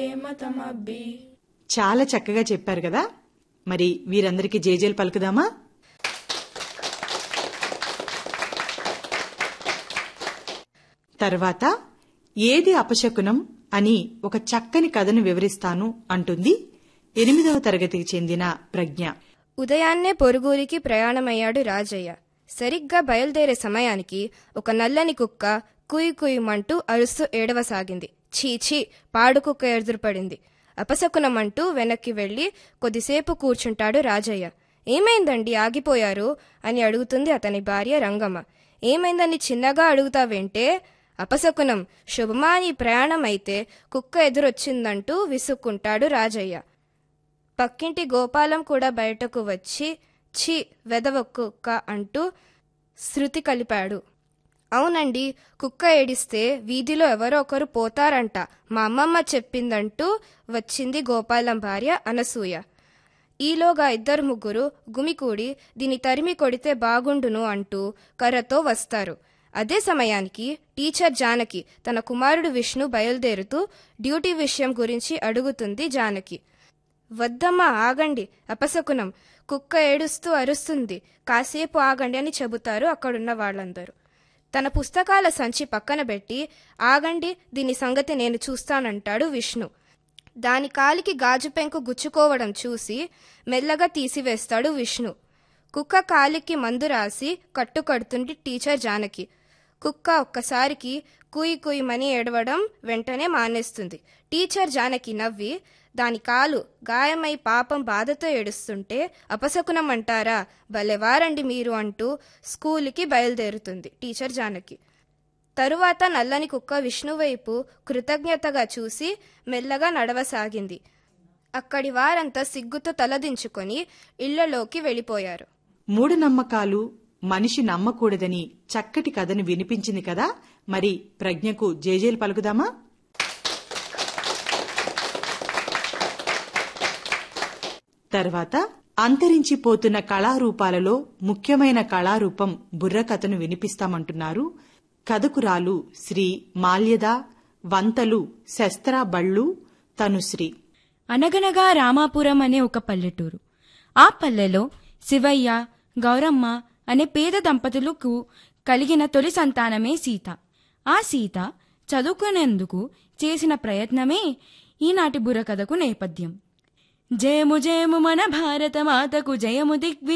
మతమబ్బి చాలా చక్కగా చెప్పారు కదా మరి వీరందరికీ జేజేలు పలుకుదామా తర్వాత ఏది అపశకునం అని ఒక చక్కని కథను వివరిస్తాను అంటుంది ఎనిమిదవ తరగతికి చెందిన ప్రజ్ఞ ఉదయాన్నే పొరుగురికి ప్రయాణమయ్యాడు రాజయ్య సరిగ్గా బయలుదేరే సమయానికి ఒక నల్లని కుక్క కుయ్ కుయ్యమంటూ అరుస్తూ ఏడవసాగింది చీచీ పాడుకుక్క ఎదురుపడింది అపశకునమంటూ వెనక్కి వెళ్లి కొద్దిసేపు కూర్చుంటాడు రాజయ్య ఏమైందండి ఆగిపోయారు అని అడుగుతుంది అతని భార్య రంగమ్మ ఏమైందని చిన్నగా అడుగుతావేంటే అపశకునం శుభమాని ప్రయాణం అయితే కుక్క ఎదురొచ్చిందంటూ విసుక్కుంటాడు రాజయ్య పక్కింటి గోపాలం కూడా బయటకు వచ్చి ఛీ వెదవ కుక్క అంటూ శృతి కలిపాడు అవునండి కుక్క ఏడిస్తే వీధిలో ఎవరో ఒకరు పోతారంట మా అమ్మమ్మ చెప్పిందంటూ వచ్చింది గోపాలం భార్య అనసూయ ఈలోగా ఇద్దరు ముగ్గురు గుమికూడి దీని తరిమి కొడితే బాగుండును అంటూ కర్రతో వస్తారు అదే సమయానికి టీచర్ జానకి తన కుమారుడు విష్ణు బయలుదేరుతూ డ్యూటీ విషయం గురించి అడుగుతుంది జానకి వద్దమ్మా ఆగండి అపశకునం కుక్క ఏడుస్తూ అరుస్తుంది కాసేపు ఆగండి అని చెబుతారు అక్కడున్న వాళ్ళందరూ తన పుస్తకాల సంచి పక్కన పెట్టి ఆగండి దీని సంగతి నేను చూస్తానంటాడు విష్ణు దాని కాలికి గాజు పెంకు గుచ్చుకోవడం చూసి మెల్లగా తీసివేస్తాడు విష్ణు కుక్క కాలికి మందు రాసి కట్టుకడుతుంది టీచర్ జానకి కుక్క ఒక్కసారికి కుయ్ కుయ్యమని ఏడవడం వెంటనే మానేస్తుంది టీచర్ జానకి నవ్వి దాని కాలు గాయమై పాపం బాధతో ఏడుస్తుంటే అపశకునం అంటారా భలేవారండి మీరు అంటూ స్కూలుకి బయలుదేరుతుంది టీచర్ జానకి తరువాత నల్లని కుక్క విష్ణు వైపు కృతజ్ఞతగా చూసి మెల్లగా నడవసాగింది అక్కడి వారంతా సిగ్గుతో తలదించుకొని ఇళ్లలోకి వెళ్ళిపోయారు మూఢనమ్మకాలు మనిషి నమ్మకూడదని చక్కటి కథను వినిపించింది కదా మరి ప్రజ్ఞకు జేజేలు పలుకుదామా తర్వాత అంతరించిపోతున్న కళారూపాలలో ముఖ్యమైన కళారూపం బుర్రకథను వినిపిస్తామంటున్నారు కథకురాలు శ్రీ మాల్యద వంతలు శస్త్ర బళ్ళు తనుశ్రీ అనగనగా రామాపురం అనే ఒక పల్లెటూరు ఆ పల్లెలో శివయ్య గౌరమ్మ అనే పేద దంపతులకు కలిగిన తొలి సంతానమే సీత ఆ సీత చదువుకునేందుకు చేసిన ప్రయత్నమే ఈనాటి బుర్రకథకు నేపథ్యం జయము జయము మన భారత మాతకు జయము దిగ్విజయ